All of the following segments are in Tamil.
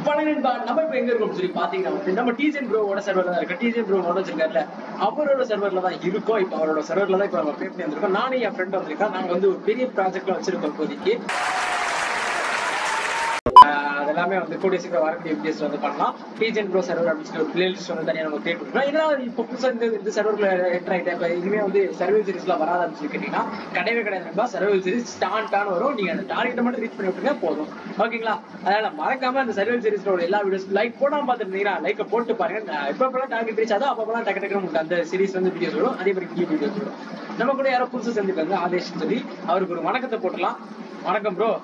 நண்பா நம்ம இப்ப எங்க இருக்கோம் சொல்லி பாத்தீங்கன்னா வந்து நம்ம டீஜன் ப்ரோவோட சர்வர்ல தான் இருக்கு டீஜன் ப்ரோ மனோஜ் இருக்காருல்ல அவரோட சர்வர்ல தான் இருக்கோம் இப்ப அவரோட சர்வர்ல தான் இப்ப நம்ம பே பண்ணி வந்திருக்கோம் நானும் என் ஃப்ரெண்ட் வந்திருக்கோம் நாங்க வந்து ஒரு பெரிய ப்ராஜெக்ட்ல வச்சிருக்கோம் இப்போதைக்கு ஆஹ் அதெல்லாமே வந்து கூடிய சீக்கிரம் வரக்கூடிய வீடியோஸ் வந்து பண்ணலாம் டீஜன் ப்ரோ சர்வர் அப்படின்னு சொல்லி ஒரு பிளேலிஸ்ட் வந்து தனியாக நம்ம கிரியேட் பண்ணுறோம் இதெல்லாம் இப்போ புதுசாக இந்த இந்த சர்வர்ல என்டர் ஆகிட்டேன் இப்போ இனிமே வந்து சர்வல் சீரிஸ்லாம் வராதான்னு சொல்லி கேட்டீங்கன்னா கிடையவே கிடையாது நண்பா சர்வல் சீரிஸ் டான் டான் வரும் நீங்க அந்த டார்கெட்டை மட்டும் ரீச் பண்ணி விட்டுருங்க போதும் ஓகேங்களா அதனால மறக்காம அந்த சர்வல் சீரிஸோட எல்லா வீடியோஸ் லைக் போடாம பார்த்துருந்தீங்கன்னா லைக்கை போட்டு பாருங்க நான் எப்பப்பெல்லாம் டார்கெட் ரீச் ஆதோ அப்பப்பெல்லாம் டக்கு டக்குனு உங்களுக்கு அந்த சீரிஸ் வந்து வீடியோஸ் வரும் அதே மாதிரி இங்கே வீடியோஸ் வரும் நம்ம கூட யாரோ புதுசு செஞ்சுருக்காங்க ஆதேஷ் சொல்லி அவருக்கு ஒரு வணக்கத்தை போட்டுலாம் வணக்கம் ப்ரோ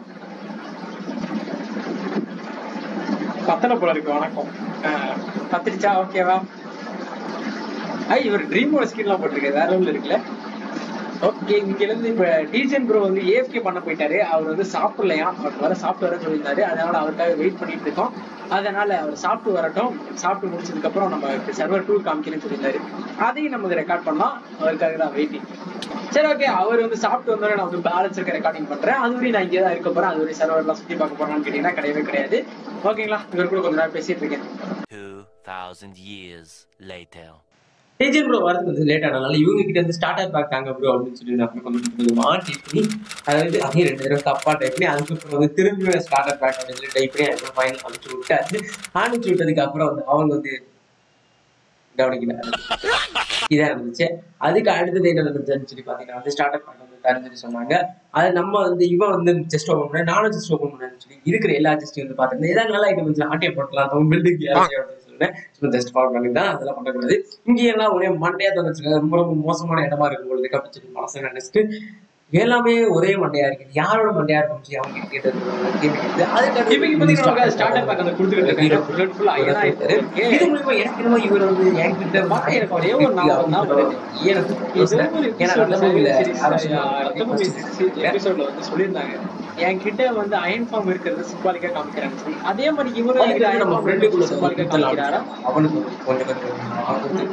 பத்தல போல இருக்கு வணக்கம் ஆஹ் பத்திரிச்சா ஓகேவா ஐ இவர் ட்ரீம் ஸ்கின்லாம் போட்டிருக்காரு வேற ஒன்றும் இருக்குல்ல ஓகே இங்க இருந்து இப்ப டிஜன் ப்ரோ வந்து ஏஎஃப்கே பண்ண போயிட்டாரு அவர் வந்து சாப்பிடலையா அவர் வர சாப்பிட்டு வர சொல்லியிருந்தாரு அதனால அவருக்காக வெயிட் பண்ணிட்டு இருக்கோம் அதனால அவர் சாப்பிட்டு வரட்டும் சாப்பிட்டு முடிச்சதுக்கு அப்புறம் நம்ம சர்வர் டூர் காமிக்கணும்னு சொல்லியிருந்தாரு அதையும் நமக்கு ரெக்கார்ட் பண்ணலாம் அவருக்காக தான் வெயிட்டிங் சரி ஓகே அவர் வந்து சாப்பிட்டு வந்தோட நான் வந்து பேலன்ஸ் இருக்க ரெக்கார்டிங் பண்றேன் அது வரையும் நான் இங்கே தான் இருக்க போறேன் அது வரையும் சர்வர் எல்லாம் சுத்தி பார்க்க போறான்னு கேட்டீங்கன்னா கிடையவே கிடையாது ஓகேங்களா இவர் கூட கொஞ்ச நேரம் பேசிட்டு இருக்கேன் 2,000 years later. ஏஜென்ட் ப்ரோ வரது கொஞ்சம் லேட் ஆனால இவங்க கிட்ட இருந்து ஸ்டார்ட் அப் பேக் தாங்க ப்ரோ அப்படின்னு சொல்லி நான் கொஞ்சம் கொஞ்சமாக டைப் பண்ணி அதாவது அதே ரெண்டு தடவை தப்பா டைப் பண்ணி அதுக்கப்புறம் வந்து திரும்பி ஸ்டார்ட் அப் பேக் அப்படின்னு சொல்லி டைப் பண்ணி அதுக்கப்புறம் ஃபைனல் அனுப்பிச்சு விட்டாச்சு அனுப்பிச்சு விட்டதுக்கு அப்புறம் வந்து அவங்க வந்து கவனிக்கல இதான் இருந்துச்சு அதுக்கு அடுத்தது என்ன நடந்துச்சுன்னு சொல்லி பாத்தீங்கன்னா வந்து ஸ்டார்ட் அப் பண்ண வந்து தரேன்னு சொல்லி சொன்னாங்க அது நம்ம வந்து இவன் வந்து ஜஸ்ட் ஓப்பன் பண்ண நானும் ஜஸ்ட் ஓப்பன் பண்ணேன்னு சொல்லி இருக்கிற எல்லா ஜஸ்டையும் வந்து பாத்துருந்தேன் ஏதாவது நல்லா ஐட்டம் வந்து ஆட்டியை போட்டலாம் நம்ம பில்டிங் அப்படின்னு சொல்லிட்டு சும்மா ஜஸ்ட் ஃபாலோ பண்ணி தான் அதெல்லாம் பண்ணக்கூடாது இங்க எல்லாம் ஒரே மண்டையா தந்துருக்காங்க ரொம்ப ரொம்ப மோசமான இடமா இருக்கும் பொழுது அப்படின்னு சொல்லி மனசு நினைச்சிட்டு எல்லாமே ஒரே மண்டையா இருக்கு யாரோட மண்டையா இருக்கும் சொல்லி அவங்க கேட்டது கேட்டு அதுக்கு இப்ப இப்போதைக்கு நமக்கு startup pack அந்த கொடுத்துக்கிட்டு இருக்காங்க. Full and full ஐயனா இருக்காரு. இருக்கு. இது மூலியமா எனக்கு என்னமோ இவர் வந்து என்கிட்ட பாக்க எனக்கு ஒரே ஒரு ஞாபகம் தான் வருது. எனக்கு ஏதோ ஒரு ஏன்னா episode நல்ல movie ல series, யாரோ ஆ, சொன்னாங்க. ரத்த movie series episodeல வந்து சொல்லியிருந்தாங்க. என்கிட்ட வந்து அயன் ஃபார்ம் இருக்கிறது சிம்பாலிக்கா காமிக்கிறாங்க சொல்லி அதே மாதிரி இவரும் அதுக்கு என்கிட்ட நம்ம iron form ஃப்ரெண்டுக்குள்ள இருக்கிறது symbolic ஆ காமிக்கிறாரா அவனுக்கு கொஞ்சம் கொஞ்சம் அவனுக்கு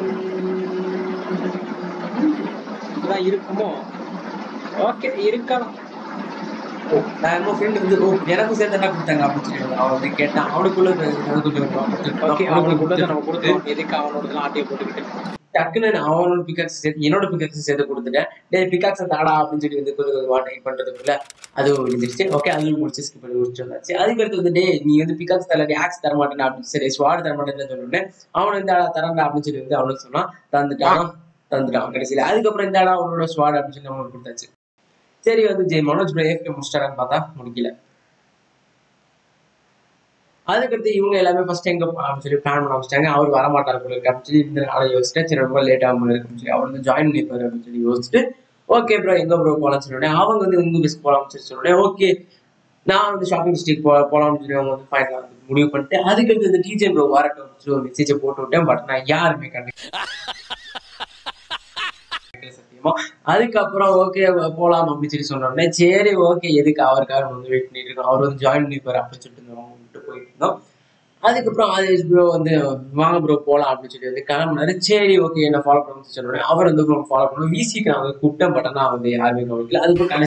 இதுதான் இருக்குமோ ஓகே இருக்கலாம் நான் என்னமோ ஃப்ரெண்டு வந்து ஓ எனக்கும் சேர்த்து என்ன கொடுத்தாங்க அப்படின்னு சொல்லி அவன் வந்து கேட்டான் அவனுக்குள்ள எனக்கு கொஞ்சம் ஓகே அவனுக்கு அவனுக்கு உள்ளதை நம்ம கொடுத்து கொடுத்தோம் எதுக்கு அவனோட ஆட்டியை போட்டுக்கிட்டு டக்குன்னு நான் அவனோட பிகாக்ஸ் சேர்த்து என்னோட பிகாக்ஸ் சேர்த்து கொடுத்துட்டேன் டே பிகாக்ஸ் தாடா அப்படின்னு சொல்லி வந்து கொஞ்சம் கொஞ்சம் டைப் பண்றதுக்குள்ள அதுவும் முடிஞ்சிருச்சு ஓகே அதுவும் முடிச்சு ஸ்கிப் பண்ணி முடிச்சு வந்தாச்சு அதுக்கு அடுத்து வந்து டே நீ வந்து பிகாக்ஸ் தரல நீ ஆக்ஸ் தர மாட்டேன் அப்படின்னு சரி ஸ்வாட் தர மாட்டேன்னு சொன்னேன் அவன் வந்து "அடா, தரேன்டா அப்படின்னு சொல்லி வந்து அவனுக்கு சொன்னான் தந்துட்டான் தந்துட்டான் கடைசியில அதுக்கப்புறம் இந்த ஆடா அவனோட ஸ்வாட் அப்படின்னு சொல்லி அவனுக்கு கொடுத்தாச்சு சரி வந்து ஜெய் மனோஜ் ப்ரோ ஏஃப்கே முடிச்சிட்டாரான்னு பார்த்தா முடிக்கல அதுக்கடுத்து இவங்க எல்லாமே ஃபர்ஸ்ட் எங்க போகலாம்னு சொல்லி பிளான் பண்ண ஆரம்பிச்சிட்டாங்க அவர் வரமாட்டார் போல இருக்கு அப்படின்னு சொல்லி இந்த நாளை யோசிச்சுட்டு சரி ரொம்ப லேட் ஆகும் இருக்குன்னு சொல்லி அவர் வந்து ஜாயின் பண்ணிப்பாரு அப்படின்னு சொல்லி யோசிச்சுட்டு ஓகே ப்ரோ எங்க ப்ரோ போலாம்னு சொன்னோடனே அவங்க வந்து உங்க பெஸ்ட் போலாம்னு சொல்லி சொன்னோடனே ஓகே நான் வந்து ஷாப்பிங் டிஸ்ட்ரிக்ட் போ போலாம்னு சொல்லி அவங்க வந்து ஃபைனலாக வந்து முடிவு பண்ணிட்டு அதுக்கடுத்து இந்த டிஜே ப்ரோ வரட்டும் அப்படின்னு சொல்லி ஒரு மெசேஜை போட்டு விட்டேன் பட் நான் யாருமே கண்டு சத்தியமா அதுக்கப்புறம் ஓகே போலாம் அப்படின்னு சொல்லி சொன்னோடனே சரி ஓகே எதுக்கு அவருக்காக நம்ம வந்து வெயிட் பண்ணிட்டு இருக்கோம் அவர் வந்து ஜாயின் பண்ணிப்பாரு அப்படின்னு சொல்லிட்டு இருந்தோம் விட்டு போயிட்டு இருந்தோம் அதுக்கப்புறம் ஆதேஷ் ப்ரோ வந்து வாங்க ப்ரோ போலாம் அப்படின்னு சொல்லி வந்து கிளம்புனாரு சரி ஓகே என்ன ஃபாலோ பண்ணணும்னு சொன்னோடனே அவர் வந்து ஃபாலோ பண்ணணும் விசிக்கு நான் வந்து கூப்பிட்டேன் பட் ஆனால் வந்து யாருமே கவனிக்கல அதுக்கப்புறம்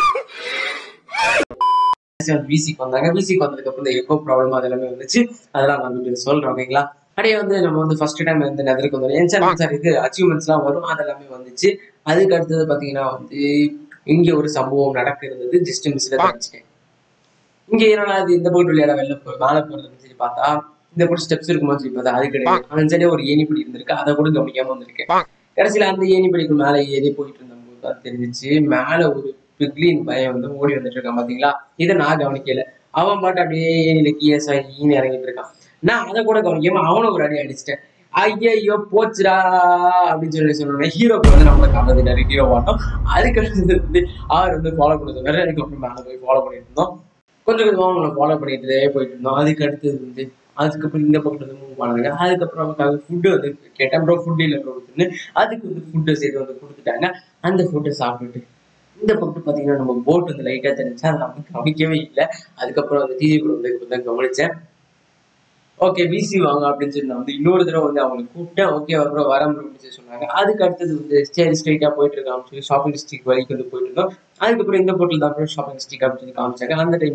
விசிக்கு வந்தாங்க விசிக்கு வந்ததுக்கு அப்புறம் இந்த எக்கோ ப்ராப்ளம் அது எல்லாமே வந்துச்சு அதெல்லாம் நான் வந்து சொல்றேன் ஓகேங்களா அப்படியே வந்து நம்ம வந்து ஃபர்ஸ்ட் டைம் வந்து நெதருக்கு வந்தோம் ஏன் சார் சார் இது அச்சீவ்மெண்ட்ஸ்லாம் வரும் அதெல்லாமே வந்துச்சு அதுக்கு அடுத்தது பார்த்தீங்கன்னா வந்து இங்க ஒரு சம்பவம் நடக்க இருந்தது ஜஸ்ட் மிஸ்ல தச்சுட்டேன் இங்க என்னடா இது இந்த போட்டு விளையாட வெளில போ மேலே போறதுன்னு சொல்லி பார்த்தா இந்த போட்டு ஸ்டெப்ஸ் இருக்குமோ சொல்லி பார்த்தா அது கிடையாது அஞ்சலே ஒரு ஏணிப்படி இருந்திருக்கு அதை கூட கவனிக்காம வந்திருக்கேன் கடைசியில அந்த ஏணிப்படிக்கு மேலே ஏறி போயிட்டு இருந்தபோது தான் தெரிஞ்சிச்சு மேல ஒரு பிக்லின் பையன் வந்து ஓடி வந்துட்டு இருக்கான் பாத்தீங்களா இதை நான் கவனிக்கல அவன் பாட்டு அப்படியே ஏணியில கீழே ஈனி இறங்கிட்டு இருக்கான் நான் அதை கூட கவனிக்காம அவனை ஒரு அடி அடிச்சிட்டேன் ஐயோ போச்சுடா அப்படின்னு சொல்லி சொன்னோம் ஹீரோக்கு வந்து நம்மளை காணது நிறைய ஹீரோ வாட்டம் அதுக்கு அடுத்தது வந்து அவர் வந்து ஃபாலோ பண்ண சொன்னாரு அதுக்கப்புறம் மேலே போய் ஃபாலோ பண்ணிட்டு இருந்தோம் கொஞ்சம் கொஞ்சமாக அவங்கள ஃபாலோ பண்ணிட்டு போயிட்டு இருந்தோம் அதுக்கு அடுத்தது வந்து அதுக்கப்புறம் இந்த பக்கத்துல இருந்து மூவ் பண்ணாங்க அதுக்கப்புறம் அவனுக்காக ஃபுட்டு வந்து கேட்டேன் ப்ரோ ஃபுட் இல்லை ப்ரோ அதுக்கு வந்து ஃபுட்டை சேர்த்து வந்து கொடுத்துட்டாங்க அந்த ஃபுட்டை சாப்பிட்டுட்டு இந்த பக்கம் பார்த்தீங்கன்னா நம்ம போட் வந்து லைட்டாக தெரிஞ்சா அதை நம்ம கவனிக்கவே இல்லை அதுக்கப்புறம் அந்த டிவி கூட வந்து கொஞ்சம் கவனிச்சேன் ஓகே பிசி வாங்க அப்படின்னு சொல்லி நான் வந்து இன்னொரு தடவை வந்து அவங்களுக்கு கூப்பிட்டேன் ஓகே அப்புறம் வரம் அப்படின்னு சொல்லி சொன்னாங்க அதுக்கு அடுத்தது வந்து சரி ஸ்ட்ரைட்டாக போயிட்டு இருக்கான்னு சொல்லி ஷாப்பிங் டிஸ்ட்ரிக் வரைக்கும் வந்து போயிட்டு இருந்தோம் அதுக்கப்புறம் இந்த போட்டில் தான் ஷாப்பிங் டிஸ்ட்ரிக் அப்படின்னு சொல்லி காமிச்சாங்க அந்த டைமுக்கு வந்து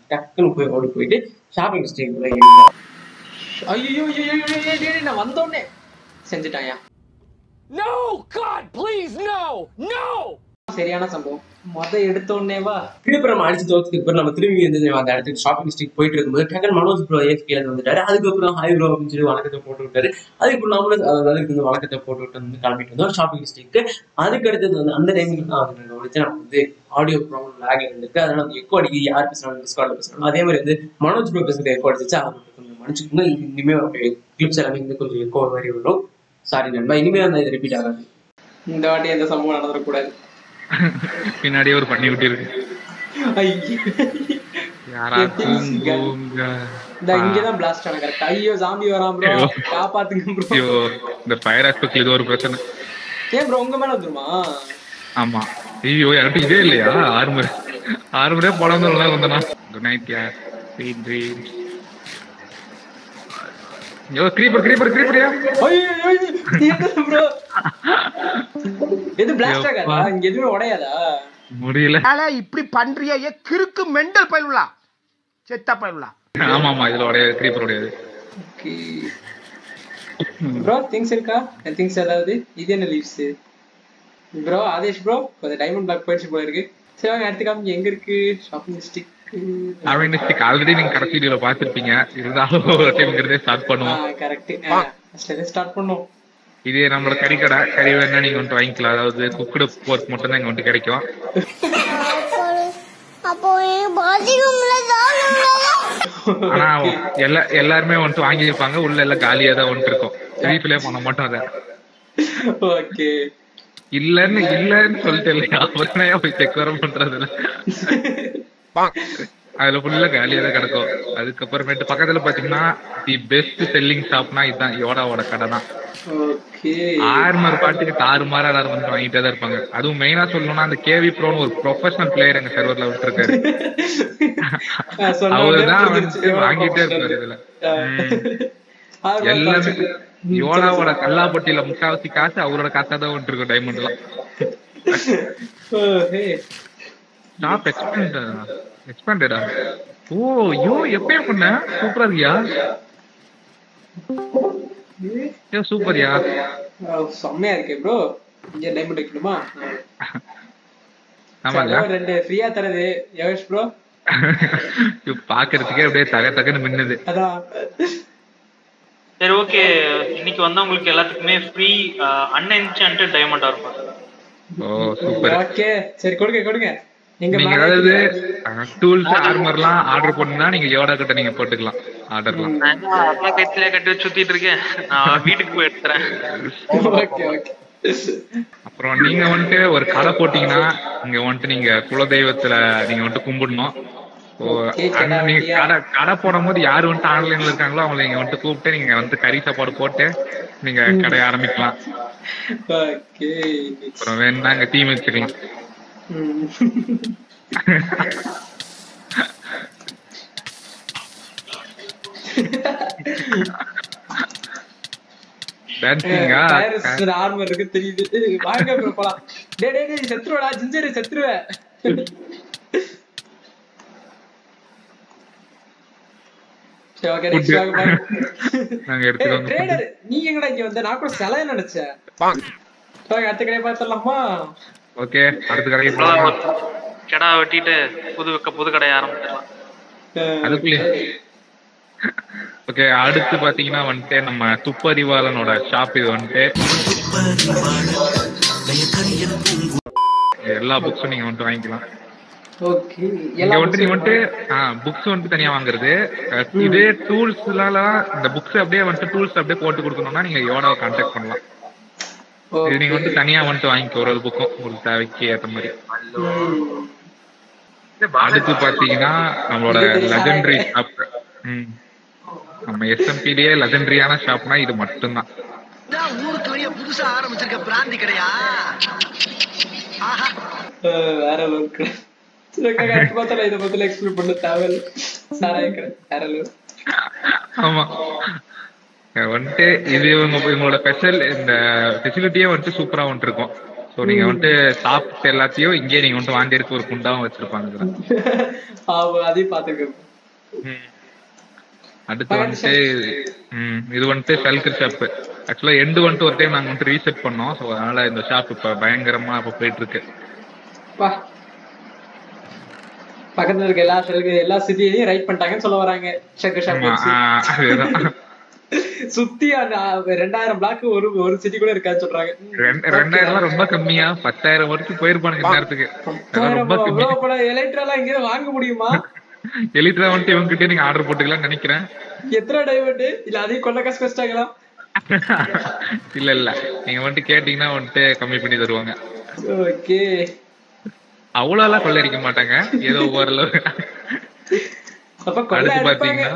டக்குன்னு போய் ஓடி போயிட்டு ஷாப்பிங் ஸ்டேக்குள்ள ஐயோ ஐயோ ஐயோ, ஐயோ, ஐயோ, நான் வந்தோடனே செஞ்சுட்டாயா No! God, please, no! No! சரியான சம்பவம் மொத எடுத்த உடனேவா திருப்பி நம்ம அடிச்சு தோத்துக்கு அப்புறம் நம்ம திரும்பி வந்து அந்த இடத்துக்கு ஷாப்பிங் ஸ்ட்ரீட் போயிட்டு இருக்கும்போது டக்குனு மனோஜ் ப்ரோ ஏஎஃப்கேல வந்துட்டாரு அதுக்கப்புறம் ஹாய் ப்ரோ அப்படின்னு சொல்லி வணக்கத்தை போட்டு விட்டாரு அதுக்கு நம்மளும் அதாவது அதுக்கு வந்து வணக்கத்தை போட்டு விட்டு வந்து கிளம்பிட்டு வந்தோம் ஷாப்பிங் ஸ்ட்ரீட்க்கு அதுக்கு அடுத்தது வந்து அந்த டைமிங் தான் வந்து நாங்கள் வந்து நமக்கு வந்து ஆடியோ ப்ராப்ளம் லேக் இருந்திருக்கு அதனால வந்து எக்கோ அடிக்கி யார் பேசுறாங்க டிஸ்கார்ட்ல பேசுறாங்க அதே மாதிரி வந்து மனோஜ் ப்ரோ பேசுறது எக்கோ அடிச்சிச்சு அதை மட்டும் கொஞ்சம் மன்னிச்சுக்கோங்க இனிமே கிளிப்ஸ் எல்லாமே வந்து கொஞ்சம் எக்கோ மாதிரி வரும் சாரி நண்பா இனிமே வந்து இது ரிப்பீட் ஆகாது இந்த வாட்டி எந்த சம்பவம் நடந்துடக்கூடாது பின்னாடியே ஒரு பண்ணி விட்டு இருக்கு ஐயோ யாரா தூங்குங்க இந்த இங்கதான் பிளாஸ்ட் ஆன கரெக்ட் ஐயோ ஜாம்பி வரான் ப்ரோ ஐயோ. காப்பாத்துங்க ப்ரோ ஐயோ இந்த ஃபயர் ஆஸ்பெக்ட்ல இது ஒரு பிரச்சனை ஏன் ப்ரோ உங்க மேல வந்துருமா ஆமா ஐயோ என்கிட்ட இதே இல்லையா ஆறுமுறை ஆறுமுறையே படம் வந்தனா குட் நைட் யா ஸ்வீட் ட்ரீம்ஸ் ஐயோ கிரீப்பர் கிரீப்பர் கிரீப்பர்யா ப்ரோ எது பிளாஸ்ட் ஐயோப்பா. ஆகாதா இங்க எதுவுமே உடையாதா முடியல ஏலே இப்படி பண்றிய ஏ கிறுக்கு மெண்டல் பயிலுலா செத்த பயிலுலா ஆமா ஆமா இதுல உடையாது கிரீப்பர் உடையாது ஓகே ப்ரோ திங்ஸ் இருக்கா என் திங்ஸ் ஏதாவது இது என்ன லீவ்ஸ் ப்ரோ ஆதேஷ் ப்ரோ கொஞ்சம் டைமண்ட் பிளாக் போயிடுச்சு போல இருக்கு சரி வாங்க அடுத்து காமிங்க எங்க இருக்கு ஷாப்பிங் ஸ்டிக் அவனிஸ்டிக் ஆல்ரெடி நீங்க கடைசி வீடியோல பாத்திருப்பீங்க இருந்தாலும் ஒரு டைம்ங்கிறதே ஸ்டார்ட் பண்ணுவோம் கரெக்ட் ஸ்டார்ட் பண்ணோம் இது நம்மளோட கறி கடை கறி வேணா நீங்க வந்துட்டு வாங்கிக்கலாம் அதாவது குக்குடு போர்க் மட்டும் தான் இங்க வந்துட்டு கிடைக்கும் அப்போ எனக்கு பாத்ரூம்ல தான் ஆனா எல்லா எல்லாருமே வந்துட்டு வாங்கியிருப்பாங்க உள்ள எல்லாம் காலியா தான் வந்துட்டு இருக்கும் ரீஃபிலே பண்ண மாட்டோம் அதை ஓகே இல்லன்னு இல்லன்னு சொல்லிட்டு இல்லையா அப்புறம் ஏன் போய் செக் வர பண்றது இல்ல அதுல ஃபுல்லா காலியா தான் கிடக்கும் அதுக்கப்புறமேட்டு பக்கத்துல பாத்தீங்கன்னா தி பெஸ்ட் செல்லிங் ஷாப்னா இதுதான் யோடாவோட கடை தான் ஓகே ஆறுமாறு பாட்டுக்கு தாறுமாறா எல்லாரும் வந்து வாங்கிட்டே தான் இருப்பாங்க அதுவும் மெயினா சொல்லணும்னா அந்த கேவி ப்ரோன்னு ஒரு ப்ரொஃபஷனல் பிளேயர் எங்க சர்வர்ல விட்டுருக்காரு அவர்தான் வந்து வாங்கிட்டே இருப்பாரு இதுல ம். எல்லாமே யோடாவோட கல்லாப்பட்டியில முக்காவாசி காசு அவரோட காசா தான் வந்துட்டு இருக்கும் டைமண்ட் எல்லாம் ஷாப் எக்ஸ்பெண்ட் எக்ஸ்பெண்டடா ஓ யோ எப்பயா பண்ண சூப்பரா இருக்கியா ஏ சூப்பர்யா செம்மையா இருக்கே ப்ரோ இங்க டைமண்ட் வைக்கணுமா ஆமாங்க சரி, ரெண்டு ஃப்ரீயா தரது யோகேஷ் ப்ரோ இது பாக்குறதுக்கே அப்படியே தக தகன்னு மின்னுது அதான் சரி ஓகே இன்னைக்கு வந்தவங்களுக்கு எல்லாத்துக்குமே ஃப்ரீ அன்என்சான்ட் டைமண்டா இருக்கும் ஓ சூப்பர் ஓகே சரி கொடுங்க கொடுங்க எங்க நீங்க மேல ஏதாவது வைக்கிறீங்க. டூல்ஸ் ஆர்மர்லாம் ஆர்டர் பண்ணா நீங்க யோடா கிட்ட நீங்க போட்டுக்கலாம் ஆர்டர்லாம் நான் என்ன அதெல்லாம் கைத்திலே கட்டி வச்சு சுத்திட்டு இருக்கேன் நான் வீட்டுக்கு போய் எடுத்துறேன் ஓகே ஓகே அப்புறம் நீங்க வந்துட்டு ஒரு கடை போட்டீங்கன்னா இங்க வந்துட்டு நீங்க குலதெய்வத்துல நீங்க வந்துட்டு கும்பிடணும் ஓ, Okay, அங்க கடை நீங்க வெட்டியா? கடை கடை போடும் போது யாரு வந்துட்டு ஆன்லைன்ல இருக்காங்களோ அவங்களை நீங்க வந்துட்டு கூப்பிட்டு நீங்க வந்து கறி சாப்பாடு போட்டு நீங்க கடையை ஆரம்பிக்கலாம் ஓகே அப்புறம் வேணும்னா அங்க தீ வச்சுக்கலாம் டான்சிங்கா ஆர்மர் இருக்கு தெரியுது வாங்க bro, போலாம் டேய் டேய் டேய் செத்துருவடா ஜிஞ்சர் செத்துருவ சரி ஓகே நெக்ஸ்ட் Food. வாங்க பாருங்க நாங்க எடுத்துட்டு வந்து ட்ரேடர் நீ எங்கடா இங்க வந்த நான் கூட சிலை நினைச்சேன் சரி அடுத்த கடையை பார்த்துடலாமா ஓகே அடுத்த கடைக்கு அவ்வளவுதான் போலாம் ஒரு கெடா வெட்டிட்டு புது புது கடையை ஆரம்பிச்சிடலாம் அதுக்குள்ளே ஓகே அடுத்து பாத்தீங்கன்னா வந்துட்டு நம்ம துப்பறிவாளனோட ஷாப் இது வந்துட்டு எல்லா புக்ஸும் நீங்க வந்துட்டு வாங்கிக்கலாம் ஓகே இங்க வந்துட்டு நீங்க வந்துட்டு புக்ஸ் வந்துட்டு தனியா வாங்குறது அஹ், இதே டூல்ஸ் எல்லாம் இந்த புக்ஸ் அப்படியே வந்துட்டு டூல்ஸ் அப்படியே போட்டு கொடுக்கணும்னா நீங்க யோடாவை கான்டாக்ட் பண்ணலாம் இது நீங்க வந்துட்டு தனியா வந்துட்டு வாங்கிக்கோ ஒரு ஒரு புக்கும் உங்களுக்கு தேவைக்கு ஏத்த மாதிரி அடுத்து பாத்தீங்கன்னா நம்மளோட லெஜெண்டரி ஷாப் ம் நம்ம எஸ்எம்பிலேயே லெஜெண்டரியான ஷாப்னா இது மட்டும்தான் ஊருக்கு வெளியே புதுசா ஆரம்பிச்சிருக்க பிராந்தி கடையா ஆஹா வேற அளவுக்கு சரி ஓகே அடுத்து பார்த்தா இதை பத்தில எக்ஸ்பிளைன் பண்ண தேவையில்ல சாராய கடை வேற அளவு ஆமா அஹ் வந்துட்டு இது இவங்க இவங்களோட ஸ்பெஷல் இந்த ஃபெசிலிட்டியே வந்துட்டு சூப்பரா வந்துட்டு இருக்கும் சோ நீங்க வந்துட்டு சாப்பிட்டு எல்லாத்தையும் இங்கேயே நீங்க வந்துட்டு வாந்தி எடுக்க ஒரு குண்டாவும் வச்சிருப்பாங்க இதுல. ஆமா அதையும் பாத்துருக்கேன் ம். அடுத்து வந்துட்டு ம், இது வந்துட்டு சல்கர் ஷாப் ஆக்சுவலா எண்டு வந்துட்டு ஒரு டைம் நாங்க வந்துட்டு ரீசெட் பண்ணோம் ஸோ அதனால இந்த ஷாப் இப்ப பயங்கரமா இப்ப போயிட்டு இருக்கு பா பக்கத்துல இருக்க எல்லா ஷெல்கு எல்லா சிட்டியையும் ரைட் பண்ணிட்டாங்கன்னு சொல்ல வராங்க ஷெல்கு ஷாப் ஆமா, வச்சு ஆ, அதேதான் சுத்தி அந்த ஆ, ரெண்டாயிரம் பிளாக் ஒரு ஒரு சிட்டி கூட இருக்காது சொல்றாங்க ம், ரெண்டு- ரெண்டாயிரம் எல்லாம் ரொம்ப கம்மியா பத்தாயிரம் வரைக்கும் போயிருப்பானுங்க இந்த நேரத்துக்கு அதெல்லாம் ரொம்ப பத்தாயிரம் கம்மி bro, அப்ப நான் எலக்ட்ராலாம் எங்கேயும் வாங்க முடியுமா எலிட்ரா வந்துட்டு இவங்க கிட்டே நீங்க ஆர்டர் போட்டுக்கலாம்னு நினைக்கிறேன் எத்தனை டைமண்ட் இல்ல அதையும் கொள்ள காசு வச்சிட்டாங்களா இல்ல இல்ல நீங்க வந்துட்டு கேட்டீங்கன்னா வந்துட்டு கம்மி பண்ணி தருவாங்க ஓகே அவ்வளவு எல்லாம் கொள்ளடிக்க மாட்டாங்க ஏதோ ஓரளவு அப்ப கொள்ள அடுத்து அடிப்பாங்க பாத்தீங்கன்னா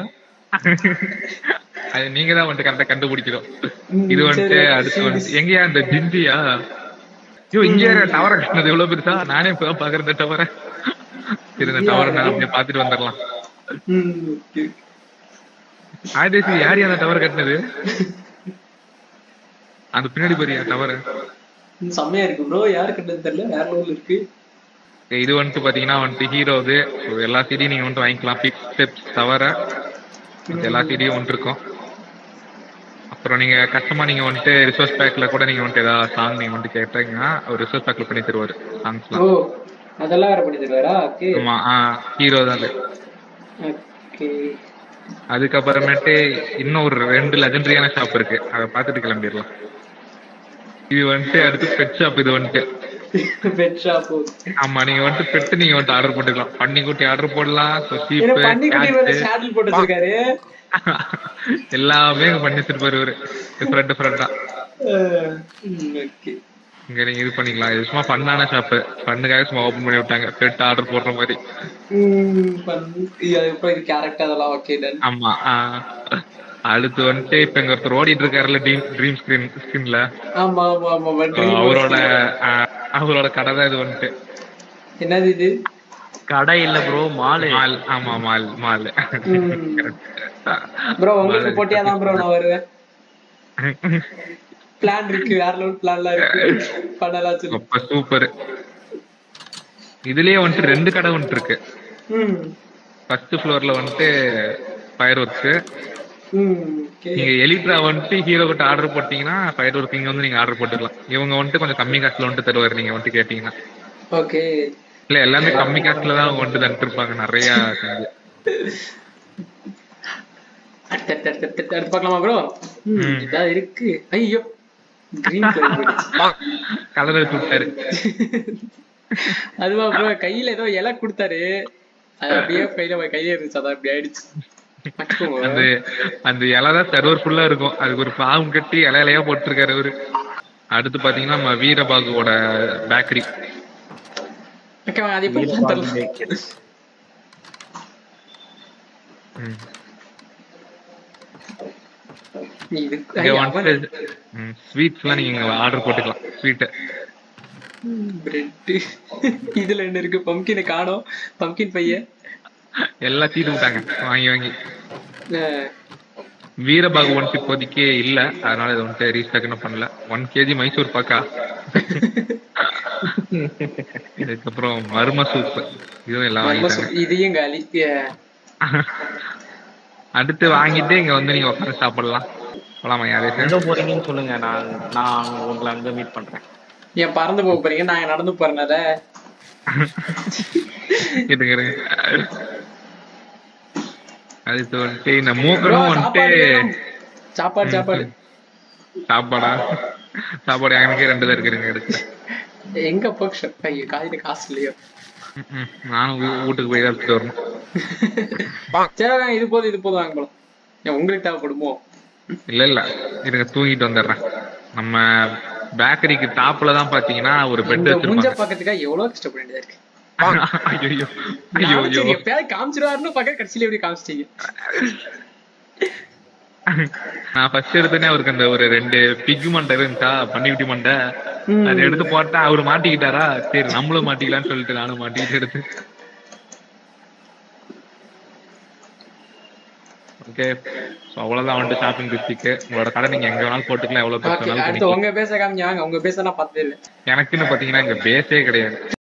அது நீங்க தான் வந்துட்டு கரெக்டா கண்டுபிடிக்கணும் ம், இது வந்துட்டு சரி, அடுத்து சரி. வந்து எங்கயா அந்த ஜிந்தியா ஐயோ இங்க டவர கட்டினது எவ்வளவு பெருசா நானே இப்பதான் பாக்குறேன் இந்த டவர சரி இந்த டவரை நான் அப்படியே பாத்துட்டு வந்துடலாம் ம், okay. ஆதேசி யார் அந்த டவர் கட்டினது அந்த பின்னாடி பாரியா டவர் ம், செம்மையா இருக்கு ப்ரோ யாரு கண்டது தெரியல வேற லெவல் இருக்கு இது வந்துட்டு பாத்தீங்கன்னா வந்துட்டு ஹீரோ இது So, எல்லா சீடியும் நீங்க வந்துட்டு வாங்கிக்கலாம் பிக் ஸ்டெப்ஸ் தவிர மத்த எல்லா சீடியும் வந்துட்டு இருக்கும் அப்புறம் நீங்க கஷ்டமா நீங்க வந்துட்டு ரிசோர்ஸ் பேக்ல கூட நீங்க வந்துட்டு ஏதாவது சாங் நீங்க வந்துட்டு கேட்டீங்கன்னா அவர் ரிசோர்ஸ் பேக்ல பண்ணி தருவாரு சாங்ஸ்லாம் ஓ அதெல்லாம் வேற பண்ணி தருவாரா ஓகே ஆமா ஹீரோ தான் அது ஓகே அதுக்கப்புறமேட்டு இன்னும் ஒரு ரெண்டு லெஜண்டரியான ஷாப் இருக்கு அதை பார்த்துட்டு கிளம்பிடலாம் இது வந்துட்டு அடுத்து பெட் ஷாப் இது வந்துட்டு பெட் ஷாப் ஆமா நீங்க வந்துட்டு பெட்டு நீங்க வந்துட்டு ஆர்டர் போட்டுக்கலாம் பன்னிக்குட்டி ஆர்டர் போடலாம் ஏன்னா சீப்பு பன்னிக்குட்டி வேற சேடில் போட்டு வச்சிருக்காரு எல்லாமே இங்க பண்ணி வச்சிருப்பாரு இவரு டிஃப்ரெண்ட் டிஃப்ரெண்டா ஓகே இங்க நீங்க இது பண்ணிக்கலாம் இது சும்மா ஃபன்னான ஷாப் ஃபன்னுக்காக சும்மா ஓபன் பண்ணி விட்டாங்க பெட் ஆர்டர் போடுற மாதிரி அதுக்கப்புறம் இது கேரக்டர் அதெல்லாம் ஓகே டன் ஆமா ஆஹ். அடுத்து வந்துட்டு இப்ப இங்க ஒருத்தர் ஓடிட்டு இருக்காருல்ல ட்ரீம் ட்ரீம் ஸ்கிரீன் ஸ்கிரீன்ல ஆமா ஆமா ஆமா So, dream அவரோட works. ஆஹ், அவரோட கடை தான் இது வந்துட்டு என்னது இது கடை இல்ல ப்ரோ மாலு மால் ஆமா மால் மால் ப்ரோ உங்களுக்கு போட்டியா தான் ப்ரோ நான் வருவேன் பிளான் இருக்கு வேற லெவல் பிளான்லாம் இருக்கு பண்ணலாம் சொல்லி அப்ப சூப்பர் இதுலயே வந்துட்டு ரெண்டு கடை வந்துட்டு இருக்கு ம் ஃபர்ஸ்ட் ஃப்ளோர்ல வந்துட்டு ஃபயர் ஒர்க்ஸ் ம் ஓகே நீங்க எலிட்ரா வந்துட்டு ஹீரோ கிட்ட ஆர்டர் போட்டீங்கன்னா ஃபயர் ஒர்க் இங்க வந்து நீங்க ஆர்டர் போட்டுக்கலாம் இவங்க வந்துட்டு கொஞ்சம் கம்மி காசுல வந்துட்டு தருவாரு நீங்க வந்துட்டு கேட்டீங்கன்னா ஓகே இல்ல எல்லாமே கம்மி காசுல தான் அவங்க வந்துட்டு தந்துட்டு இருப்பாங்க நிறைய செஞ்சு அடுத்து அடுத்து அடுத்து அடுத்து அடுத்து பார்க்கலாமா ப்ரோ ம். இதான் இருக்கு ஐயோ கிரீன் கலர் கலர் வச்சு விட்டாரு அதுவா ப்ரோ கையில ஏதோ இலை கொடுத்தாரு அது அப்படியே கையில கையில இருந்துச்சு அதான் அப்படி ஆயிடுச்சு வச்சுக்கோங்க. அந்த அந்த இலை தான் சர்வர் ஃபுல்லா இருக்கும் அதுக்கு ஒரு பாவம் கட்டி இலை இலையா போட்டிருக்காரு அவரு அடுத்து பாத்தீங்கன்னா நம்ம வீரபாகுவோட பேக்கரி ஓகே வாங்க, அதை போய் தரலாம் இது இங்க ஐயா, வந்துட்டு ஸ்வீட்ஸ் எல்லாம் நீங்க ஆர்டர் போட்டுக்கலாம் ஸ்வீட் பிரெட் இதுல என்ன இருக்கு பம்கினை காணோம் பம்கின் பையன் எல்லாம் தீட்டு விட்டாங்க வாங்கி வாங்கி அஹ், வீரபாகு ஒன்ஸ் இப்போதைக்கு இல்ல அதனால இதை வந்துட்டு ரீஸ்டாக்னு பண்ணல ஒன் கேஜி மைசூர் பாக்கா இதுக்கப்புறம் மர்ம சூப் இதுவும் எல்லாம் மர்ம வாங்கிட்டாங்க சூப், இதையும் காலி அஹ், அடுத்து வாங்கிட்டு இங்க வந்து நீங்க உட்காந்து சாப்பிடலாம் போலாமா யாரே எங்க போறீங்கன்னு சொல்லுங்க நான் நான் உங்களை அங்க மீட் பண்றேன் ஏன் பறந்து போக போறீங்க நாங்க நடந்து போறனால இருங்க இருங்க அடுத்து வந்துட்டு இந்த Bro, மூக்கனும் வந்துட்டு சாப்பாடு வேணும். சாப்பாடு சாப்பாடு சாப்பாடா சாப்பாடு எனக்கே ரெண்டு தான் இருக்குதுங்க எடுத்து எங்க போக்ஷ ஐயோ காலையில காசு இல்லையோ ம், நானும் வீ- வீட்டுக்கு போய் தான் எடுத்துட்டு வரணும் சரி வாங்க, இது போதும் இது போதும் வாங்க போலாம் ஏன் உங்களுக்கு தேவைப்படுமோ இல்ல இல்ல இருங்க தூங்கிட்டு வந்துடுறேன் நம்ம பேக்கரிக்கு டாப்ல தான் பாத்தீங்கன்னா ஒரு பெட் இந்த மூஞ்ச வச்சிருப்பாங்க பாக்கிறதுக்காக எவ்வளவு கஷ்டப்பட வேண்டியதா இருக்கு ஐயோ ஐயோ நானும் சரி ஐயோ எப்பயாவது காமிச்சிருவாருன்னு பாக்க கடைசியில எப்படி காமிச்சிட்டீங்க நான் ஃபர்ஸ்ட் எடுத்தோடனே அவருக்கு அந்த ஒரு ரெண்டு பிக் மண்டை இருந்துச்சா பன்னிக்குட்டி மண்டை அதை எடுத்து போட்டா அவரு மாட்டிக்கிட்டாரா சரி நம்மளும் மாட்டிக்கலாம்னு சொல்லிட்டு நானும் மாட்டிக்கிட்டு எடுத்து ஓகே ஸோ அவ்வளோதான் வந்துட்டு ஷாப்பிங் டிஸ்ட்ரிக்ட் உங்களோட கடை நீங்க எங்க வேணாலும் போட்டுக்கலாம் எவ்வளவு பேச ஓகே வேணாலும் அடுத்து பண்ணிக்கலாம் உங்க பேச காமிங்க உங்க பேச நான் பார்த்ததே இல்ல எனக்குன்னு பாத்தீங்கன்னா இங்க பேஸே கிடையாது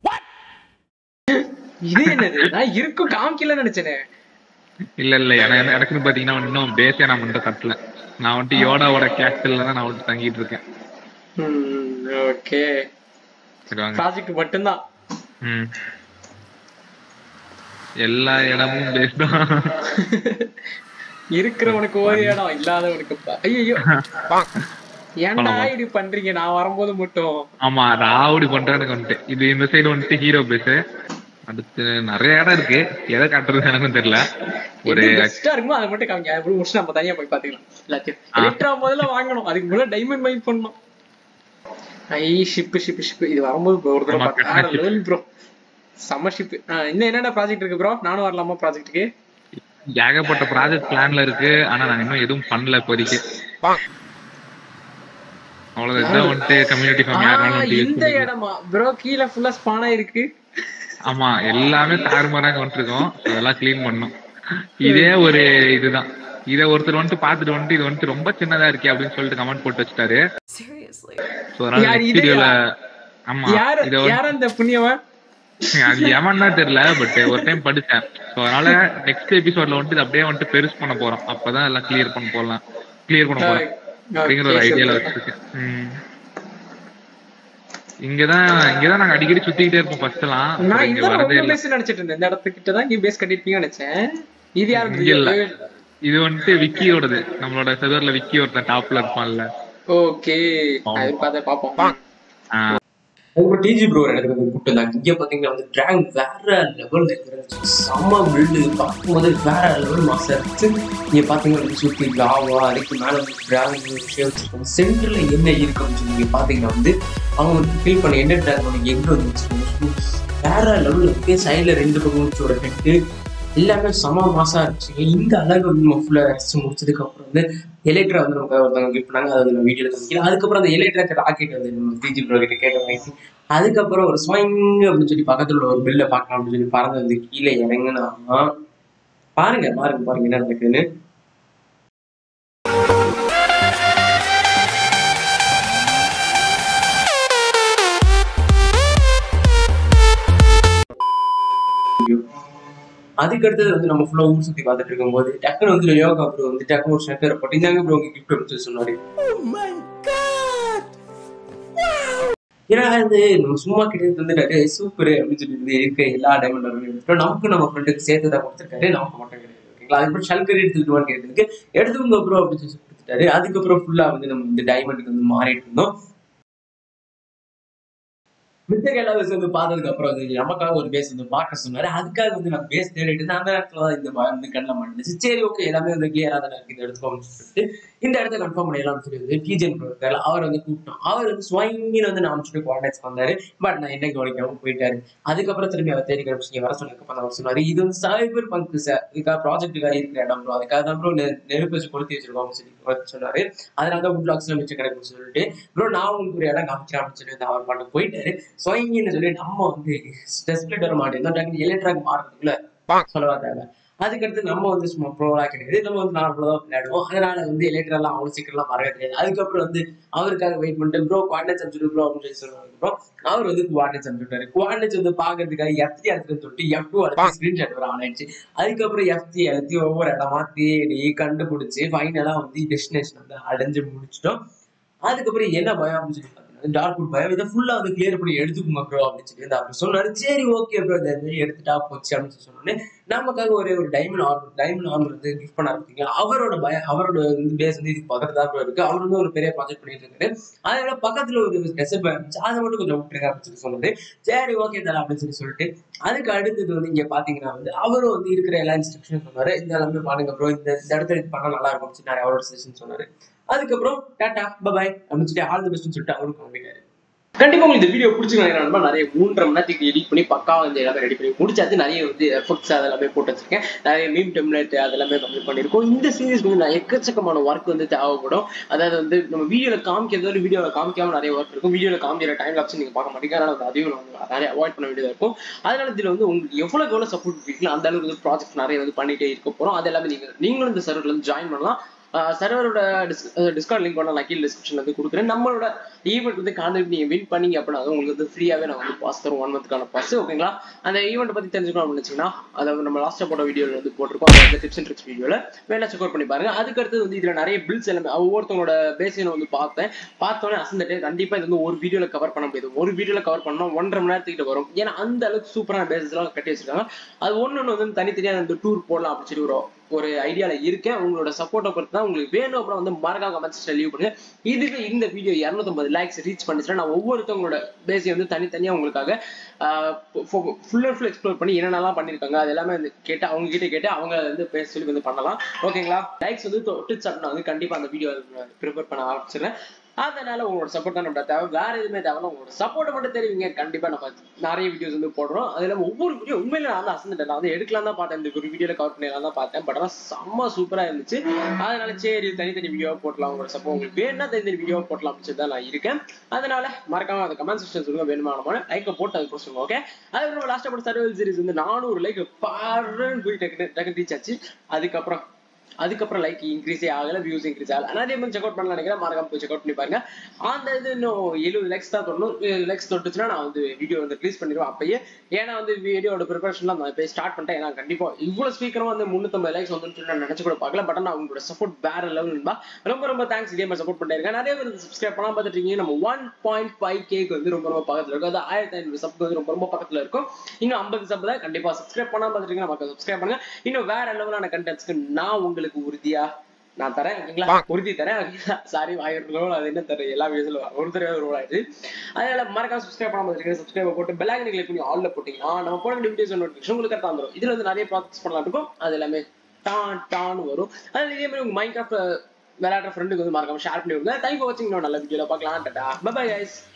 இது என்னது நான் இருக்கும் காமிக்கல நினைச்சேனே இல்ல இல்ல எனக்கு எனக்குன்னு பாத்தீங்கன்னா இன்னும் பேஸே நான் மட்டும் கட்டல நான் வந்துட்டு யோடாவோட கேஸ்டல்ல தான் நான் வந்துட்டு தங்கிட்டு இருக்கேன் ஓகே சரி வாங்க ப்ராஜெக்ட் மட்டும்தான் ம் எல்லா இடமும் பேஸ் தான் இருக்கிறவனுக்கு ஒரு இடம் இல்லாதவனுக்கு ப- ஐயையோ ஏன்டா இப்படி பண்றீங்க நான் வரும்போது மட்டும் ஆமா ராவடி பண்றானுக்கு வந்துட்டு இது இந்த சைடு வந்துட்டு ஹீரோ பேஸ் அடுத்து நிறைய இடம் இருக்கு எதை காட்டுறது எனக்கும் தெரியல ஒரு எது பெஸ்டா இருக்குமோ அதை மட்டும் காமிங்க அப்படி முடிச்சு நம்ம தனியா போய் பாத்துக்கலாம் எல்லாத்தையும் எலக்ட்ரா முதல்ல வாங்கணும் அதுக்கு முதல்ல டைமண்ட் பை பண்ணணும் ஐ ஷிப் ஷிப் ஷிப் இது வரும்போது ஒரு தடவை ஆமா, பார்த்தேன் கட்டின ship. லெவல் ப்ரோ செம்ம ஷிப் இன்னும் என்னென்ன ப்ராஜெக்ட் இருக்கு ப்ரோ நானும் வரலாமா ப்ராஜெக்ட்டுக்கு ஏகப்பட்ட ப்ராஜெக்ட் பிளான்ல இருக்கு ஆனா நாங்க இன்னும் எதுவும் பண்ணல இப்போதைக்கு அவ்வளவுதான் இதான் வந்துட்டு கம்யூனிட்டி ஃபார்ம் யாருனாலும் வந்துட்டு use இந்த பண்ணிக்கலாம். இடமா ப்ரோ கீழே ஃபுல்லா ஸ்பானா இருக்கு ஆமா எல்லாமே தாறுமாறாக வந்துருக்கோம் அதெல்லாம் க்ளீன் பண்ணோம் இதே ஒரு இதுதான் இத ஒருத்தர் வந்துட்டு பாத்துட்டு வந்துட்டு இது வந்துட்டு ரொம்ப சின்னதா இருக்கே அப்படின்னு சொல்லிட்டு கமெண்ட் போட்டு வச்சுட்டாரு So, அதனால யார் next இது? videoல ஆமா யாரு இத வந்து- யார் அந்த புண்ணியவன் அது எவன்னா தெரியல பட் ஒரு டைம் படிச்சேன் சோ அதனால நெக்ஸ்ட் எபிசோட்ல வந்துட்டு இதை அப்படியே வந்துட்டு பெருசு பண்ண போறோம் அப்பதான் எல்லாம் கிளியர் பண்ண போறலாம் கிளியர் பண்ண போறோம் அப்படிங்கிற ஒரு Okay, ஐடியால சரி. வச்சிருக்கேன் ம். இங்கதான் இங்கதான் நாங்க அடிக்கடி சுத்திக்கிட்டே இருப்போம் ஃபர்ஸ்ட் எல்லாம் நான் அப்புறம் இங்க இதுதான் வரதே உங்க இல்ல பேஸ் நினைச்சிட்டு இருந்தேன் இந்த இடத்துக்கிட்ட தான் நீ பேஸ் கட்டிருப்பீங்கன்னு நினைச்சேன் இது யாரு இங்க இல்ல இது வந்துட்டு விக்கியோடது நம்மளோட செதர்ல விக்கி ஒருத்தன் டாப்ல இருப்பான்ல ஓகே அது பார்த்து பாப்போம் ஆஹ் அதுக்கப்புறம் டிஜி ப்ரோ எனக்கு வந்து கூப்பிட்டு இருந்தாங்க இங்கே பார்த்தீங்கன்னா வந்து ட்ராங் வேற லெவலில் இருந்துச்சு செம்ம பில்டு பார்க்கும்போது வேற லெவல் மாசம் இருந்துச்சு இங்கே பார்த்தீங்கன்னா வந்து சுற்றி லாவா அதுக்கு மேலே வந்து ட்ராங் விஷயம் வச்சிருக்கோம் சென்டரில் என்ன இருக்குன்னு சொல்லி நீங்கள் பார்த்தீங்கன்னா வந்து அவங்க வந்து ஃபில் பண்ண என்ன ட்ராக் பண்ணி எங்கே வந்து வச்சிருக்கோம் வேற லெவலில் இருக்கு சைடில் ரெண்டு பக்கம் வச்சு ஒரு ஹெட்டு எல்லாமே செம மாசா இருந்துச்சு இந்த அழகு வந்து நம்ம ஃபுல்லாக ரசிச்சு முடிச்சதுக்கு அப்புறம் வந்து எலக்ட்ரா வந்து நமக்கு ஒருத்தவங்க கிஃப்ட் பண்ணாங்க அதை வந்து வீடியோல காமிக்கல அதுக்கப்புறம் அந்த எலக்ட்ராக்கு ராக்கெட் வந்து நம்ம டிஜி ப்ரோ கிட்ட கேட்ட வாங்கி அதுக்கப்புறம் ஒரு ஸ்வைங் அப்படின்னு சொல்லி பக்கத்துல உள்ள ஒரு பில்லை பார்க்கலாம் அப்படின்னு சொல்லி பறந்து வந்து கீழே இறங்குனா பாருங்க பாருங்க பாருங்க என்ன நடக்குதுன்னு அதுக்கு அடுத்தது வந்து நம்ம ஃபுல்லா ஊர் சுத்தி பார்த்துட்டு இருக்கும்போது டக்குனு வந்து யோகா ப்ரோ வந்து டக்குனு ஒரு ஸ்னேக்கர் போட்டு இந்தாங்க ப்ரோ உங்க கிஃப்ட் அப்படின்னு சொன்னாரு ஏன்னா வந்து நம்ம சும்மா கிட்ட வந்துட்டாரு சூப்பர் அப்படின்னு சொல்லி வந்து இருக்க எல்லா டைமண்ட் எடுத்துட்டோம் நமக்கு நம்ம ஃப்ரெண்டுக்கு சேர்த்து தான் கொடுத்துருக்காரு நமக்கு மட்டும் கிடையாது ஓகேங்களா அதுக்கப்புறம் ஷல்கர் எடுத்துக்கிட்டு கேட்டதுக்கு எடுத்துக்கோங்க ப்ரோ அப்படின்னு சொல்லி கொடுத்துட்டாரு அதுக்கப்புறம் ஃபுல்லா வந்து நம்ம வந்து டைமண்டுக்கு வந்து மாறிட்டு இருந்தோம் மித்த கேலாவஸ் வந்து பார்த்ததுக்கு அப்புறம் வந்து நமக்காக ஒரு பேஸ் வந்து பார்க்க சொன்னாரு அதுக்காக வந்து நான் பேஸ் தேடிட்டு இருந்தேன் அந்த இடத்துல தான் இந்த பயம் வந்து கண்ணில் மாட்டுச்சு சரி ஓகே எல்லாமே வந்து கிளியரா தான் இருக்கு இந்த எடுத்துக்கோன்னு சொல்லிட்டு இந்த இடத்த கன்ஃபார்ம் பண்ணிடலாம்னு சொல்லி வந்து டிஜன் இருக்காரு அவர் வந்து கூப்பிட்டோம் அவர் வந்து ஸ்வைங்கின்னு வந்து நான் அனுப்பிச்சுட்டு குவான்டைஸ் வந்தாரு பட் நான் என்ன கவனிக்காம போயிட்டாரு அதுக்கப்புறம் திரும்பி அவர் தேடி கண்டுபிடிச்சி வர சொன்னதுக்கப்புறம் அவர் சொன்னாரு இது வந்து சைபர் பங்கு சார் இதுக்காக ப்ராஜெக்ட்டுக்காக இருக்கிற இடம் bro. அதுக்காக தான் ப்ரோ நெருப்பு வச்சு கொளுத்தி வச்சிருக்கோம் சொல்லி சொன்னாரு அதனால தான் உட் லாக்ஸ்ல மிச்சம் கிடக்குன்னு சொல்லிட்டு ப்ரோ நான் உங்களுக்கு ஒரு இடம் காமிக்கிறேன் அப்படின்னு சொல்லி வந்து அவர் பாட்டு போயிட்டாரு ஸ்வைங்கின்னு சொல்லி நம்ம வந்து ஸ்பெசிபிலிட் வர மாட்டேன் டக்குனு எலக்ட்ராக் மாறுறதுக்குள்ள சொல்லவா தேவை அதுக்கடுத்து நம்ம வந்து சும்மா ப்ரோலா கிடையாது நம்ம வந்து நார்மலாக தான் விளையாடுவோம் அதனால வந்து எலக்ட்ரெல்லாம் அவ்வளோ சீக்கிரம்லாம் மறக்க தெரியாது அதுக்கப்புறம் வந்து அவருக்காக வெயிட் பண்ணிட்டு ப்ரோ குவாட்னஸ் அனுப்பிச்சு ப்ரோ அப்படின்னு சொல்லி சொன்னதுக்கப்புறம் அவர் வந்து குவாட்னஸ் அனுப்பிச்சுட்டாரு குவாட்னஸ் வந்து பார்க்கறதுக்காக எஃப் த்ரீ அழுத்தி தொட்டு எஃப் டூ அழுத்தி ஸ்க்ரீன்ஷாட் வர ஆன் ஆயிடுச்சு அதுக்கப்புறம் எஃப் த்ரீ அழுத்தி ஒவ்வொரு இடமா தேடி கண்டுபிடிச்சு ஃபைனலாக வந்து டெஸ்டினேஷன் வந்து அடைஞ்சு முடிச்சிட்டோம் அதுக்கப்புறம் என்ன பயம் அப்படின்னு சொல்லி பார்த்தீங்கன்னா டார்க் வுட் பயம் இதை ஃபுல்லா வந்து கிளியர் பண்ணி எடுத்துக்கோங்க ப்ரோ அப்படின்னு சொல்லி வந்து அவர் சொன்னாரு சரி ஓகே ப்ரோ இந்த மாதிரி எடுத்துட்டா போச்சு அப்படின்னு சொல்லி சொன்னோன்னே நமக்காக ஒரே ஒரு டைமண்ட் ஆர்மர் டைமண்ட் ஆர்மர் வந்து கிஃப்ட் பண்ண ஆரம்பிச்சிங்க அவரோட பயம் அவரோட வந்து பேஸ் வந்து இதுக்கு பக்கத்துல தான் bro இருக்கு அவர் வந்து ஒரு பெரிய ப்ராஜெக்ட் பண்ணிட்டு இருக்காரு அதோட பக்கத்துல ஒரு டெசர்ட் இருந்துச்சு அதை மட்டும் கொஞ்சம் விட்டுருங்க அப்படின்னு சொல்லி சொன்னது சரி ஓகே தரேன் அப்படின்னு சொல்லி சொல்லிட்டு அதுக்கு அடுத்தது வந்து இங்க பாத்தீங்கன்னா வந்து அவரும் வந்து இருக்கிற எல்லா இன்ஸ்ட்ரக்ஷன் சொன்னாரு இந்த எல்லாமே பாருங்க ப்ரோ இந்த இந்த இடத்துல இது பண்ணா நல்லா இருக்கும் அப்படின்னு சொல்லி அவரோட செஷன் சொன்னாரு அதுக்கப்புறம் டாடா பபாய் அப்படின்னு சொல்லி ஆல் தி பெஸ்ட்னு சொல்லிட்டு அவரும் கிளம்பிட்டாரு கண்டிப்பா உங்களுக்கு இந்த வீடியோ பிடிச்சிருக்காங்க நிறைய மூன்றரை மணி நேரத்துக்கு எடிட் பண்ணி பக்கா வந்து எல்லாமே ரெடி பண்ணி முடிச்சாச்சு நிறைய வந்து எஃபெக்ட்ஸ் அதெல்லாமே போட்டு வச்சிருக்கேன் நிறைய மீம் டெம்ப்ளேட் அதெல்லாமே வந்து பண்ணியிருக்கோம் இந்த சீரிஸ்க்கு வந்து நான் எக்கச்சக்கமான ஒர்க் வந்து தேவைப்படும் அதாவது வந்து நம்ம வீடியோல காமிக்கிறது வீடியோல காமிக்காம நிறைய ஒர்க் இருக்கும் வீடியோல காமிக்கிற டைம் லாப்ஸ் நீங்க பார்க்க மாட்டீங்க அதனால வந்து அதையும் நம்ம நிறைய அவாய்ட் பண்ண வேண்டியதா இருக்கும் அதனால இதுல வந்து உங்களுக்கு எவ்வளவு எவ்வளவு சப்போர்ட் இருக்கீங்களோ அந்த அளவுக்கு வந்து ப்ராஜெக்ட் நிறைய வந்து பண்ணிட்டே இருக்க போறோம் அது எல்லாமே நீங்க நீங்களும் இந்த சர்வர்ல வந்து ஜாயின் பண்ணலாம் சர்வரோட டிஸ்கவுண்ட் லிங்க் வேணா நான் கீழே டிஸ்கிரிப்ஷன் வந்து கொடுக்குறேன் நம்மளோட ஈவெண்ட் வந்து கான்டெக்ட் நீங்க வின் பண்ணீங்க அப்படின்னா அது உங்களுக்கு வந்து ஃப்ரீயாவே நான் வந்து பாஸ் தரும் ஒன் மந்த்க்கான பாஸ் ஓகேங்களா அந்த ஈவெண்ட் பத்தி தெரிஞ்சுக்கணும் அப்படின்னு வச்சீங்கன்னா அதை நம்ம லாஸ்ட்டாக போட்ட வீடியோல வந்து போட்டிருக்கோம் அந்த டிப்ஸ் அண்ட் ட்ரிக்ஸ் வீடியோல வேணா செக் அவுட் பண்ணி பாருங்க அதுக்கு அடுத்தது வந்து இதுல நிறைய பில்ஸ் எல்லாமே ஒவ்வொருத்தவங்களோட பேசினை வந்து பார்த்தேன் பார்த்தோன்னே அசந்துட்டு கண்டிப்பா இது வந்து ஒரு வீடியோல கவர் பண்ண முடியாது ஒரு வீடியோல கவர் பண்ணா ஒன்றரை மணி நேரத்துக்கிட்ட வரும் ஏன்னா அந்த அளவுக்கு சூப்பரான பேசஸ் எல்லாம் கட்டி வச்சிருக்காங்க அது ஒண்ணு ஒண்ணு வந்து தனித்தனியா வந்து டூர் போடலாம் அப்படின்னு சொல்லி ஒரு ஒரு ஐடியால இருக்கேன் உங்களோட சப்போர்ட்டை பொறுத்து தான் உங்களுக்கு வேணும் அப்புறம் வந்து மறக்காம கமெண்ட்ஸ் லீவ் பண்ணுங்க இதுவே இந்த வீடியோ இரநூத்தம்பது லைக்ஸ் ரீச் பண்ணிச்சுன்னா நான் ஒவ்வொருத்தவங்களோட பேசி வந்து தனித்தனியா உங்களுக்காக ஃபுல் அண்ட் ஃபுல் எக்ஸ்ப்ளோர் பண்ணி என்னென்னலாம் பண்ணிருக்காங்க அது எல்லாமே வந்து கேட்டு அவங்க கிட்ட கேட்டு அவங்க வந்து பேச சொல்லி வந்து பண்ணலாம் ஓகேங்களா லைக்ஸ் வந்து தொட்டுச்சு அப்படின்னா வந்து கண்டிப்பா அந்த வீடியோ ப்ரிப்பேர் பண்ண ஆரம்பிச்சிடுறேன் அதனால உங்களோட சப்போர்ட் தான் நம்ம தேவை வேற எதுவுமே தேவை உங்களோட சப்போர்ட் மட்டும் தெரிவிங்க கண்டிப்பா நம்ம நிறைய வீடியோஸ் வந்து போடுறோம் அதுல ஒவ்வொரு வீடியோ உண்மையில நான் தான் அசந்துட்டேன் நான் வந்து எடுக்கலாம் தான் பார்த்தேன் இந்த ஒரு வீடியோல கவர் பண்ணிடலாம் தான் பார்த்தேன் பட் ஆனால் செம்ம சூப்பரா இருந்துச்சு அதனால சரி தனித்தனி வீடியோ போட்டலாம் உங்களோட சப்போர்ட் உங்களுக்கு வேணா தனித்தனி வீடியோ போட்டலாம் அப்படின்னு தான் நான் இருக்கேன் அதனால மறக்காம அந்த கமெண்ட் செக்ஷன் சொல்லுங்க வேணுமான லைக் போட்டு அது சொல்லுங்க ஓகே அதுக்கப்புறம் லாஸ்ட் போட்ட சர்வல் சீரிஸ் வந்து நானூறு லைக் பாருன்னு போய் டக்கு டக்கு ரீச் ஆச்சு அதுக்கப்புறம் அதுக்கப்புறம் லைக் இன்க்ரீஸே ஆகல வியூஸ் இன்க்ரீஸ் ஆகல ஆனால் அதே மாதிரி செக் அவுட் பண்ணலாம் நினைக்கிறேன் மறக்காம போய் செக் அவுட் பண்ணி பாருங்க அந்த இது இன்னும் எழுபது லைக்ஸ் தான் தொடணும் லைக்ஸ் தொட்டுச்சுன்னா நான் வந்து வீடியோ வந்து ரிலீஸ் பண்ணிடுவேன் அப்பயே ஏன்னா வந்து வீடியோட ப்ரிப்பரேஷன்லாம் நான் இப்போ ஸ்டார்ட் பண்ணிட்டேன் ஏன்னா கண்டிப்பா இவ்வளவு சீக்கிரம் வந்து முந்நூற்றம்பது லைக்ஸ் வந்து நான் நினைச்சு கூட பார்க்கல பட் ஆனால் உங்களோட சப்போர்ட் வேற லெவல் ரொம்ப ரொம்ப தேங்க்ஸ் இதே மாதிரி சப்போர்ட் பண்ணிருக்கேன் நிறைய பேர் சப்ஸ்கிரைப் பண்ணாம பார்த்துட்டு இருக்கீங்க நம்ம ஒன் பாயிண்ட் ஃபைவ் கேக்கு வந்து ரொம்ப ரொம்ப பக்கத்துல இருக்கும் அது ஆயிரத்தி ஐநூறு சப் வந்து ரொம்ப ரொம்ப பக்கத்துல இருக்கும் இன்னும் ஐம்பது சப் தான் கண்டிப்பா சப்ஸ்கிரைப் பண்ணாம பார்த்துட்டு நமக்கு சப்ஸ்கிரைப் பண்ணுங்க இன்னும் வேற லெவலான கண்டென்ட்ஸ்க்கு நான் உங்களுக்கு உறுதியா நான் தரேன் ஓகேங்களா உறுதி தரேன் சாரி ஆயிரம் அது என்ன தரேன் எல்லா வீடியோஸ்ல ஒரு தடவை ரோல் ஆயிடுச்சு அதனால மறக்காம சப்ஸ்கிரைப் பண்ணாம இருக்கீங்க சப்ஸ்கிரைப் போட்டு பெல் ஐக்கனை கிளிக் பண்ணி ஆல்ல போட்டீங்கன்னா நம்ம போட வீடியோஸ் நோட்டிஃபிகேஷன் உங்களுக்கு கரெக்டாக வந்துடும் இதுல வந்து நிறைய ப்ராசஸ் பண்ணலாம் இருக்கும் அது எல்லாமே டான் டான் வரும் அதில் இதே மாதிரி உங்க மைண்ட் கிராஃப்ட் விளையாடுற ஃப்ரெண்டுக்கு வந்து மறக்காம ஷேர் பண்ணி விடுங்க தேங்க் ஃபார் வாட்சிங் நல்ல வீடியோல பார்க்கலாம் டாடா பை கைஸ்